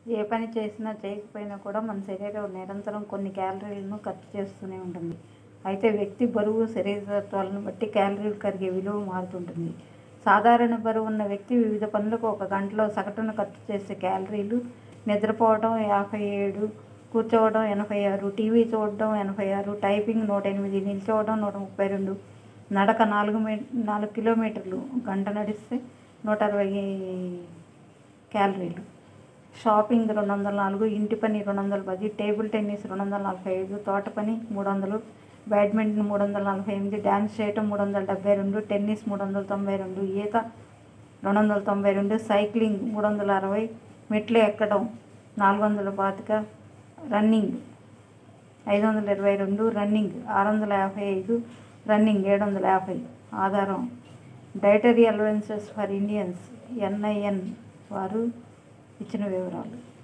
ఏ పని చేసినా చేయకపోయినా కూడా మన శరీరం నిరంతరం కొన్ని క్యాలరీలను ఖర్చు చేస్తూనే ఉంటుంది అయితే వ్యక్తి బరువు శరీరతత్వాలను బట్టి క్యాలరీలు కరిగే విలువ మారుతుంటుంది సాధారణ బరువు ఉన్న వ్యక్తి వివిధ పనులకు ఒక గంటలో సగటున ఖర్చు చేసే క్యాలరీలు నిద్రపోవడం యాభై ఏడు కూర్చోవడం ఎనభై ఆరు టీవీ చూడడం ఎనభై ఆరు టైపింగ్ నూట ఎనిమిది నిల్చోవడం నూట ముప్పై రెండు నడక నాలుగు మీ నాలుగు కిలోమీటర్లు గంట నడిస్తే నూట అరవై క్యాలరీలు షాపింగ్ రెండు వందల నాలుగు ఇంటి పని రెండు వందల పది టేబుల్ టెన్నిస్ రెండు వందల నలభై ఐదు తోట పని మూడు వందలు బ్యాడ్మింటన్ మూడు వందల నలభై ఎనిమిది డ్యాన్స్ చేయటం మూడు వందల డెబ్బై రెండు టెన్నిస్ మూడు వందల తొంభై రెండు ఈత రెండు వందల తొంభై రెండు సైక్లింగ్ మూడు వందల అరవై మెట్లు ఎక్కడం నాలుగు వందల పాతిక రన్నింగ్ ఐదు వందల ఇరవై రెండు రన్నింగ్ ఆరు వందల యాభై ఐదు రన్నింగ్ ఏడు వందల యాభై ఆధారం dietary allowances for Indians NIN వారు ఇచ్చిన వివరాలు